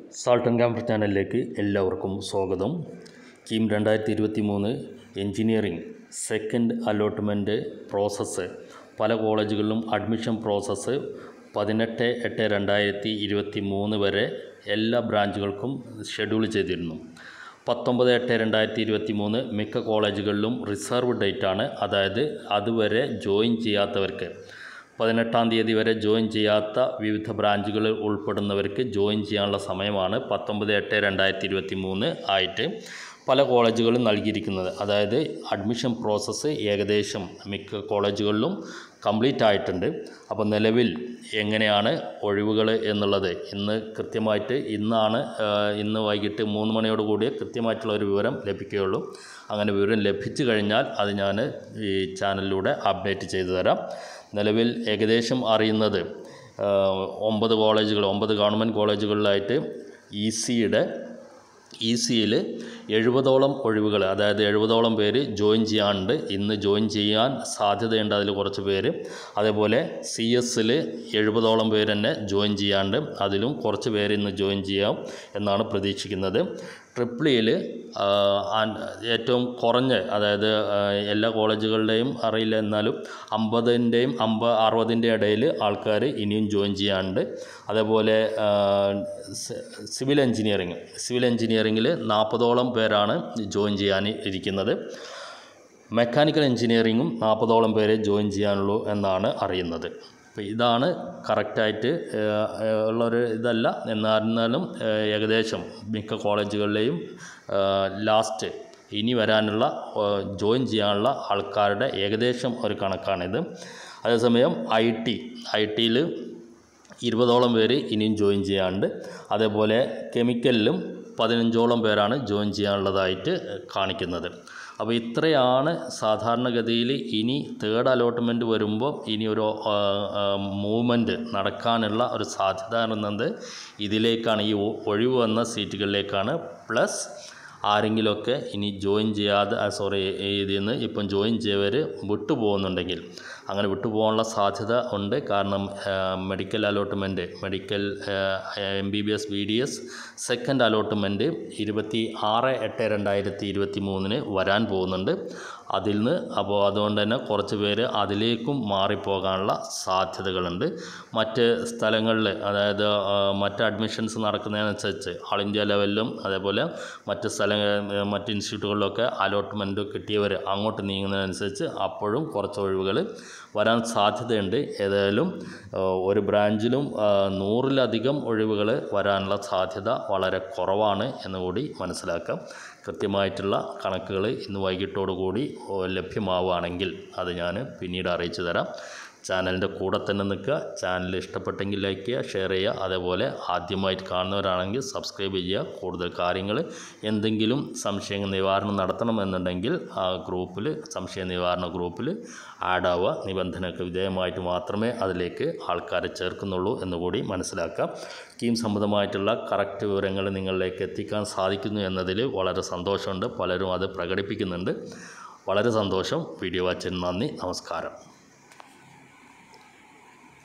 salt and camper ചാനലിലേക്ക് എല്ലാവർക്കും സ്വാഗതം കീം രണ്ടായിരത്തി ഇരുപത്തി മൂന്ന് എൻജിനീയറിംഗ് സെക്കൻഡ് അലോട്ട്മെൻറ്റ് പ്രോസസ്സ് പല കോളേജുകളിലും അഡ്മിഷൻ പ്രോസസ്സ് പതിനെട്ട് എട്ട് രണ്ടായിരത്തി ഇരുപത്തി മൂന്ന് വരെ എല്ലാ ബ്രാഞ്ചുകൾക്കും ഷെഡ്യൂൾ ചെയ്തിരുന്നു പത്തൊമ്പത് എട്ട് രണ്ടായിരത്തി ഇരുപത്തി മൂന്ന് മിക്ക കോളേജുകളിലും റിസർവ് ഡേറ്റാണ് അതായത് അതുവരെ ജോയിൻ ചെയ്യാത്തവർക്ക് പതിനെട്ടാം തീയതി വരെ ജോയിൻ ചെയ്യാത്ത വിവിധ ബ്രാഞ്ചുകളിൽ ഉൾപ്പെടുന്നവർക്ക് ജോയിൻ ചെയ്യാനുള്ള സമയമാണ് പത്തൊമ്പത് എട്ട് രണ്ടായിരത്തി ഇരുപത്തി മൂന്ന് ആയിട്ട് പല കോളേജുകളും നൽകിയിരിക്കുന്നത് അതായത് അഡ്മിഷൻ പ്രോസസ്സ് ഏകദേശം മിക്ക കോളേജുകളിലും കംപ്ലീറ്റ് ആയിട്ടുണ്ട് അപ്പോൾ നിലവിൽ എങ്ങനെയാണ് ഒഴിവുകൾ എന്നുള്ളത് ഇന്ന് കൃത്യമായിട്ട് ഇന്നാണ് ആ, ഇന്ന് വൈകിട്ട് മൂന്ന് മണിയോട് കൂടി കൃത്യമായിട്ടുള്ള ഒരു വിവരം ലഭിക്കുകയുള്ളൂ അങ്ങനെ വിവരം ലഭിച്ചു കഴിഞ്ഞാൽ അത് ഞാൻ ഈ ചാനലിലൂടെ അപ്ഡേറ്റ് ചെയ്തു തരാം നിലവിൽ ഏകദേശം അറിയുന്നത് ആ, ഒമ്പത് കോളേജുകൾ ഒമ്പത് ഗവൺമെൻറ് കോളേജുകളിലായിട്ട് ഇ സിയുടെ ഇ സിയിൽ എഴുപതോളം ഒഴിവുകൾ അതായത് എഴുപതോളം പേര് ജോയിൻ ചെയ്യാനുണ്ട് ഇന്ന് ജോയിൻ ചെയ്യാൻ സാധ്യതയുണ്ട് അതിൽ കുറച്ച് പേര് അതേപോലെ സി എസിൽ എഴുപതോളം പേര് തന്നെ ജോയിൻ ചെയ്യാനുണ്ട് അതിലും കുറച്ച് പേര് ഇന്ന് ജോയിൻ ചെയ്യാം എന്നാണ് പ്രതീക്ഷിക്കുന്നത് ട്രിപ്പിളിയിൽ ഏറ്റവും കുറഞ്ഞ അതായത് ആ, എല്ലാ കോളേജുകളുടെയും അറിയില്ല എന്നാലും അമ്പതിൻ്റെയും അമ്പ അറുപതിൻ്റെ ഇടയിൽ ആൾക്കാർ ഇനിയും ജോയിൻ ചെയ്യാനുണ്ട് അതേപോലെ ആ, സി- സിവിൽ എഞ്ചിനീയറിംഗ് സിവിൽ എഞ്ചിനീയറിംഗിൽ നാൽപ്പതോളം പേരാണ് ജോയിൻ ചെയ്യാൻ ഇരിക്കുന്നത് മെക്കാനിക്കൽ എഞ്ചിനീയറിങ്ങും നാൽപ്പതോളം പേരെ ജോയിൻ ചെയ്യാനുള്ളൂ എന്നാണ് അറിയുന്നത് അപ്പോൾ ഇതാണ് കറക്റ്റായിട്ട് ഉള്ളൊരു ഇതല്ല എന്നായിരുന്നാലും ഏഹ്, ഏകദേശം മിക്ക കോളേജുകളിലെയും ലാസ്റ്റ് ഇനി വരാനുള്ള ഏഹ്, ജോയിൻ ചെയ്യാനുള്ള ആൾക്കാരുടെ ഏകദേശം ഒരു കണക്കാണിത് അതേസമയം ഐ ടി ഐ ടിയിൽ ഇരുപതോളം പേര് ഇനിയും ജോയിൻ ചെയ്യാനുണ്ട് അതേപോലെ കെമിക്കലിലും പതിനഞ്ചോളം പേരാണ് ജോയിൻ ചെയ്യാനുള്ളതായിട്ട് കാണിക്കുന്നത് അപ്പോൾ ഇത്രയാണ് സാധാരണഗതിയിൽ ഇനി തേർഡ് അലോട്ട്മെൻറ്റ് വരുമ്പോൾ ഇനി ഒരു മൂവ്മെൻറ്റ് നടക്കാനുള്ള ഒരു സാധ്യത എന്നത് ഇതിലേക്കാണ് ഈ ഒ- ഒഴിവ് വന്ന സീറ്റുകളിലേക്കാണ് പ്ലസ് ആരെങ്കിലുമൊക്കെ ഇനി ജോയിൻ ചെയ്യാതെ സോറി ഇതിൽ നിന്ന് ഇപ്പം ജോയിൻ ചെയ്തവർ വിട്ടുപോകുന്നുണ്ടെങ്കിൽ അങ്ങനെ വിട്ടുപോകാനുള്ള സാധ്യത ഉണ്ട് കാരണം medical allotment medical M B B S B D S second allotment ഇരുപത്തി ആറ് എട്ട് രണ്ടായിരത്തി ഇരുപത്തി മൂന്നിന് വരാൻ പോകുന്നുണ്ട് അതിൽ നിന്ന് അപ്പോൾ അതുകൊണ്ട് തന്നെ കുറച്ച് പേര് അതിലേക്കും മാറിപ്പോകാനുള്ള സാധ്യതകളുണ്ട് മറ്റ് സ്ഥലങ്ങളിൽ അതായത് ആ, മറ്റ് അഡ്മിഷൻസ് നടക്കുന്നതിനനുസരിച്ച് ആൾ ഇന്ത്യ ലെവലിലും അതേപോലെ മറ്റ് സ്ഥല മറ്റ് ഇൻസ്റ്റിറ്റ്യൂട്ടുകളിലൊക്കെ അലോട്ട്മെൻറ്റ് കിട്ടിയവർ അങ്ങോട്ട് നീങ്ങുന്നതിനനുസരിച്ച് അപ്പോഴും കുറച്ച് ഒഴിവുകൾ വരാൻ സാധ്യതയുണ്ട് ഏതായാലും ആ, ഒരു ബ്രാഞ്ചിലും ആ, നൂറിലധികം ഒഴിവുകൾ വരാനുള്ള സാധ്യത വളരെ കുറവാണ് എന്നുകൂടി മനസ്സിലാക്കാം കൃത്യമായിട്ടുള്ള കണക്കുകൾ ഇന്ന് വൈകിട്ടോടു കൂടി ഓ, ലഭ്യമാവുകയാണെങ്കിൽ അത് ഞാൻ പിന്നീട് അറിയിച്ചു തരാം ചാനലിൻ്റെ കൂടെ തന്നെ നിൽക്കുക ചാനൽ ഇഷ്ടപ്പെട്ടെങ്കിൽ ലൈക്ക് ചെയ്യുക ഷെയർ ചെയ്യുക അതേപോലെ ആദ്യമായിട്ട് കാണുന്നവരാണെങ്കിൽ സബ്സ്ക്രൈബ് ചെയ്യുക കൂടുതൽ കാര്യങ്ങൾ എന്തെങ്കിലും സംശയ നിവാരണം നടത്തണമെന്നുണ്ടെങ്കിൽ ആ ഗ്രൂപ്പിൽ സംശയ നിവാരണ ഗ്രൂപ്പിൽ ആഡ് ആവുക നിബന്ധനയ്ക്ക് വിധേയമായിട്ട് മാത്രമേ അതിലേക്ക് ആൾക്കാരെ ചേർക്കുന്നുള്ളൂ എന്നുകൂടി മനസ്സിലാക്കാം സ്കീം സംബന്ധമായിട്ടുള്ള കറക്റ്റ് വിവരങ്ങൾ നിങ്ങളിലേക്ക് എത്തിക്കാൻ സാധിക്കുന്നു എന്നതിൽ വളരെ സന്തോഷമുണ്ട് പലരും അത് പ്രകടിപ്പിക്കുന്നുണ്ട് വളരെ സന്തോഷം വീഡിയോ വാച്ചിന് നന്ദി നമസ്കാരം